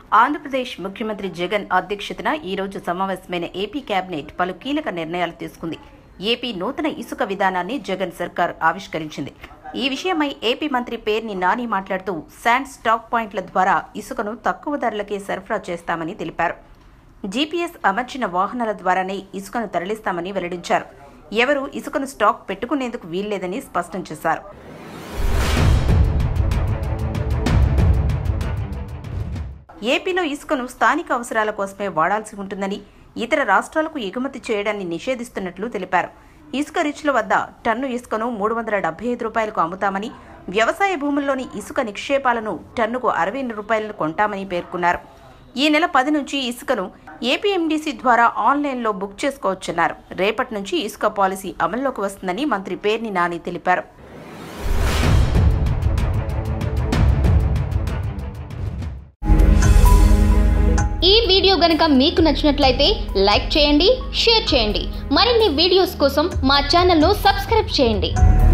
ఆంధ్రప్రదేశ్ ముఖ్యమంత్రి జగన్ అధ్యక్షతన ఈ రోజు సమావేశమైన ఏపీ కేబినెట్ పలు కీలక నిర్ణయాలు తీసుకుంది ఏపీ నూతన ఇసుక విధానాన్ని జగన్ సర్కార్ ఆవిష్కరించింది ఈ విషయమై ఏపీ మంత్రి పేర్ని నాని మాట్లాడుతూ శాండ్ స్టాక్ పాయింట్ల ద్వారా ఇసుకను తక్కువ ధరలకే సరఫరా చేస్తామని తెలిపారు జీపీఎస్ అమర్చిన వాహనాల ద్వారానే ఇసుకను తరలిస్తామని వెల్లడించారు ఎవరూ ఇసుకను స్టాక్ పెట్టుకునేందుకు వీల్లేదని స్పష్టం చేశారు ఏపీలో ఇసుకను స్థానిక అవసరాల కోసమే వాడాల్సి ఉంటుందని ఇతర రాష్ట్రాలకు ఎగుమతి చేయడాన్ని నిషేధిస్తున్నట్లు తెలిపారు ఇసుక రిచ్ల వద్ద టన్ను ఇసుకను మూడు వందల డెబ్బై ఐదు రూపాయలకు అమ్ముతామని వ్యవసాయ భూముల్లోని ఇసుక నిక్షేపాలను టన్నుకు అరవై రూపాయలను కొంటామని పేర్కొన్నారు ఈ నెల పది నుంచి ఇసుకను ఏపీఎండీసీ ద్వారా ఆన్లైన్లో బుక్ చేసుకోవచ్చన్నారు రేపటి నుంచి ఇసుక పాలసీ అమల్లోకి వస్తుందని మంత్రి పేర్ని నాని తెలిపారు ఈ వీడియో గనుక మీకు నచ్చినట్లయితే లైక్ చేయండి షేర్ చేయండి మరిన్ని వీడియోస్ కోసం మా ఛానల్ను సబ్స్క్రైబ్ చేయండి